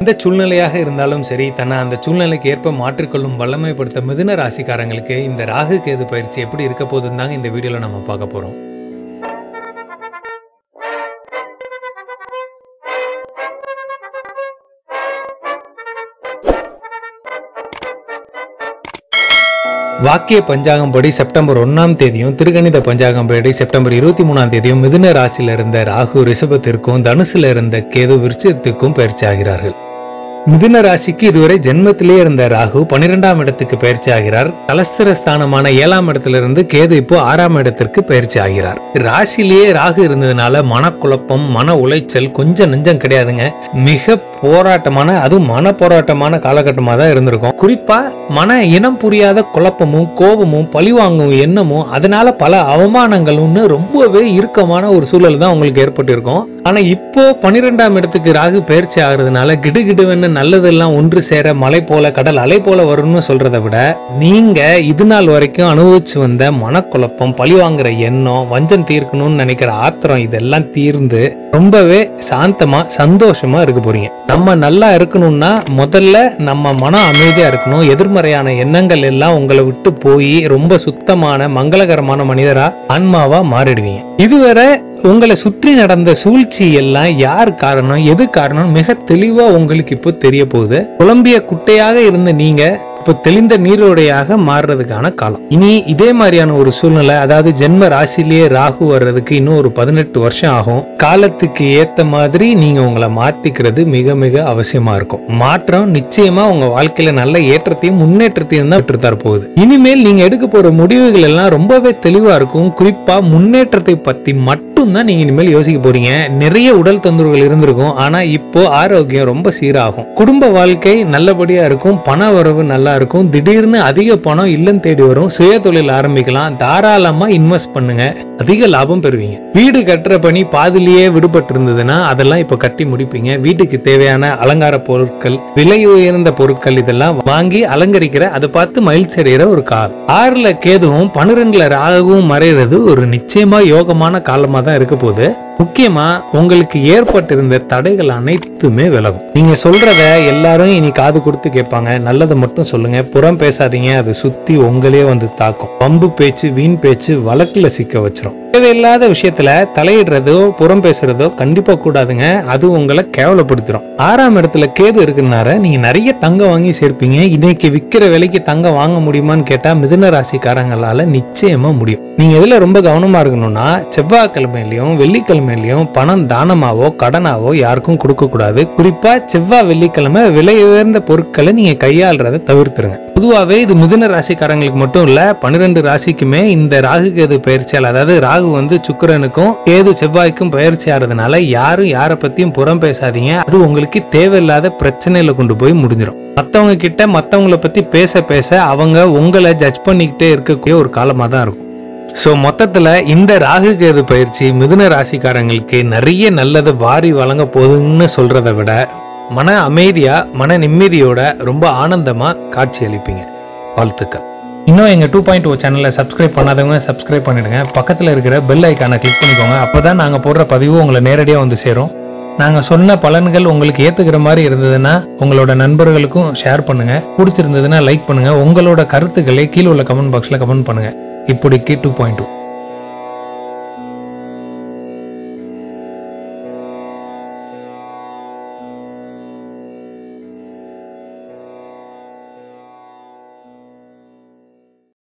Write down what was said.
எந்த சூழ்நிலையாக இருந்தாலும் சரி தன்னை அந்த சூழ்நிலைக்கு ஏற்ப மாற்றிக்கொள்ளும் வல்லமைப்படுத்த மிதுன ராசிக்காரங்களுக்கு இந்த ராகு கேது பயிற்சி எப்படி இருக்க போகுதுன்னு தாங்க இந்த வீடியோல நம்ம பார்க்க போறோம் வாக்கிய பஞ்சாங்கம் படி செப்டம்பர் ஒன்னாம் தேதியும் திருகணித பஞ்சாங்கம் படி செப்டம்பர் இருபத்தி மூணாம் தேதியும் மிதுன ராசியில இருந்த ராகு ரிஷபத்திற்கும் தனுசுல இருந்த கேது விருச்சிகத்துக்கும் பயிற்சி ஆகிறார்கள் மிதுன ராசிக்கு இதுவரை ஜென்மத்திலே இருந்த ராகு பன்னிரெண்டாம் இடத்துக்கு பயிற்சி ஆகிறார் கலஸ்திர ஸ்தானமான ஏழாம் இடத்திலிருந்து கேது இப்போ ஆறாம் இடத்திற்கு பயிற்சி ஆகிறார் ராசியிலேயே ராகு இருந்ததுனால மனக்குழப்பம் மன உளைச்சல் கொஞ்சம் நெஞ்சம் கிடையாதுங்க மிக போராட்டமான அதுவும் மன போராட்டமான காலகட்டமாக தான் இருந்திருக்கும் குறிப்பா மன இனம் புரியாத குழப்பமும் கோபமும் பழிவாங்கும் எண்ணமும் அதனால பல அவமானங்களும்னு ரொம்பவே இறுக்கமான ஒரு சூழல் தான் உங்களுக்கு ஏற்பட்டிருக்கும் ஆனா இப்போ பன்னிரெண்டாம் இடத்துக்கு ராகு பயிற்சி ஆகுறதுனால கிடுகிடுவென்னு நல்லதெல்லாம் ஒன்று சேர மலை போல கடல் அலை போல வரும்னு சொல்றதை விட நீங்க இது நாள் வரைக்கும் அனுபவிச்சு வந்த மனக்குழப்பம் பழிவாங்குற எண்ணம் வஞ்சம் தீர்க்கணும்னு நினைக்கிற ஆத்திரம் இதெல்லாம் தீர்ந்து ரொம்பவே சாந்தமா சந்தோஷமா இருக்க போறீங்க நம்ம நல்லா இருக்கணும்னா முதல்ல நம்ம மனம் அமைதியா இருக்கணும் எதிர்மறையான எண்ணங்கள் எல்லாம் உங்களை விட்டு போய் ரொம்ப சுத்தமான மங்களகரமான மனிதரா ஆன்மாவா மாறிடுவீங்க இதுவரை உங்களை சுற்றி நடந்த சூழ்ச்சி எல்லாம் யார் காரணம் எது காரணம் மிக தெளிவா உங்களுக்கு இப்போ தெரிய போகுது குழம்பிய குட்டையாக இருந்த நீங்க இப்போ தெளிந்த நீரோடையாக மாறுறதுக்கான காலம் இனி இதே மாதிரியான ஒரு சூழ்நிலை அதாவது ஜென்ம ராசிலேயே ராகு வர்றதுக்கு இன்னும் ஒரு பதினெட்டு வருஷம் ஆகும் காலத்துக்கு ஏத்த மாதிரி நீங்க உங்களை மாத்திக்கிறது மிக மிக அவசியமா இருக்கும் மாற்றம் நிச்சயமா உங்க வாழ்க்கையில நல்ல ஏற்றத்தையும் முன்னேற்றத்தையும் தான் பெற்றுத்தர போகுது இனிமேல் நீங்க எடுக்க போற முடிவுகள் எல்லாம் ரொம்பவே தெளிவா இருக்கும் குறிப்பா முன்னேற்றத்தை பத்தி மட்டும் தான் நீங்க இனிமேல் யோசிக்க போறீங்க நிறைய உடல் தொந்தரவுகள் இருந்திருக்கும் ஆனா இப்போ ஆரோக்கியம் ரொம்ப சீராகும் குடும்ப வாழ்க்கை நல்லபடியா இருக்கும் பண வரவு நல்லா இருக்கும் திடீர்னு அதிக பணம் இல்லம் தேடி வரும் சுய தொழில் ஆரம்பிக்கலாம் தாராளமா இன்வெஸ்ட் பண்ணுங்க அதிக லாபம் பெறுவீங்க வீடு கட்டுற பணி பாதிலேயே விடுபட்டு இருந்ததுன்னா அதெல்லாம் இப்ப கட்டி முடிப்பீங்க வீட்டுக்கு தேவையான அலங்கார பொருட்கள் விலை உயர்ந்த பொருட்கள் இதெல்லாம் வாங்கி அலங்கரிக்கிற அதை பார்த்து மகிழ்ச்சி அடைகிற ஒரு கால் ஆறுல கேதுவும் பன்னிரெண்டுல ராகுவும் மறைகிறது ஒரு நிச்சயமா யோகமான காலமா தான் இருக்க போகுது முக்கியமா உங்களுக்கு ஏற்பட்டிருந்த தடைகள் அனைத்துமே விலகும் நீங்க சொல்றத எல்லாரும் இனி காது கொடுத்து கேட்பாங்க நல்லதை மட்டும் சொல்லுங்க புறம் பேசாதீங்க அது சுத்தி உங்களே வந்து தாக்கும் பம்பு பேச்சு வீண் பேச்சு வழக்குல சிக்க வச்சிரும் தேவையில்லாத விஷயத்துல தலையிடுறதோ புறம் பேசுறதோ கண்டிப்பா கூடாதுங்க அது உங்களை கேவலப்படுத்திடும் ஆறாம் இடத்துல கேது இருக்குனார நீங்க நிறைய தங்கம் வாங்கி சேர்ப்பீங்க இன்னைக்கு விக்கிற விலைக்கு தங்கம் வாங்க முடியுமான்னு கேட்டா மிதுன ராசிக்காரங்களால நிச்சயமா முடியும் நீங்க எதுல ரொம்ப கவனமா இருக்கணும்னா செவ்வாய்க்கிழமையிலயும் வெள்ளிக்கிழமையிலயும் பணம் தானமாவோ கடனாவோ யாருக்கும் கொடுக்க கூடாது குறிப்பா செவ்வாய் வெள்ளிக்கிழமை விலை உயர்ந்த பொருட்களை நீங்க கையாளுறதை தவிர்த்துருங்க பொதுவாகவே இது மிதுன ராசிக்காரங்களுக்கு மட்டும் இல்ல பன்னிரெண்டு ராசிக்குமே இந்த ராகு கேது பயிற்சியால் அதாவது ராகு வந்து சுக்கிரனுக்கும் கேது செவ்வாய்க்கும் பயிற்சி ஆறதுனால யாரும் யாரை பத்தியும் புறம் பேசாதீங்க அது உங்களுக்கு தேவையில்லாத பிரச்சனையில கொண்டு போய் முடிஞ்சிடும் மத்தவங்க கிட்ட மத்தவங்கள பத்தி பேச பேச அவங்க உங்களை ஜட்ஜ் பண்ணிக்கிட்டே இருக்கக்கூடிய ஒரு காலமா தான் இருக்கும் ஸோ மொத்தத்தில் இந்த ராகு கேது பயிற்சி மிதுன ராசிக்காரங்களுக்கு நிறைய நல்லது வாரி வழங்க போகுதுன்னு சொல்றதை விட மன அமைதியா மன நிம்மதியோட ரொம்ப ஆனந்தமா காட்சி அளிப்பீங்க வாழ்த்துக்கள் இன்னும் எங்கள் டூ பாயிண்ட் ஓ சேனலை சப்ஸ்கிரைப் பண்ணாதவங்க சப்ஸ்கிரைப் பண்ணிடுங்க பக்கத்தில் இருக்கிற பெல் ஐக்கானை கிளிக் பண்ணிக்கோங்க அப்போ தான் நாங்கள் போடுற பதிவு உங்களை நேரடியாக வந்து சேரும் நாங்கள் சொன்ன பலன்கள் உங்களுக்கு ஏற்றுக்கிற மாதிரி இருந்ததுன்னா உங்களோட நண்பர்களுக்கும் ஷேர் பண்ணுங்கள் பிடிச்சிருந்ததுன்னா லைக் பண்ணுங்கள் உங்களோட கருத்துக்களை கீழே உள்ள கமெண்ட் பாக்ஸில் கமெண்ட் பண்ணுங்கள் இப்படிக்கு டூ பாயிண்ட் டூ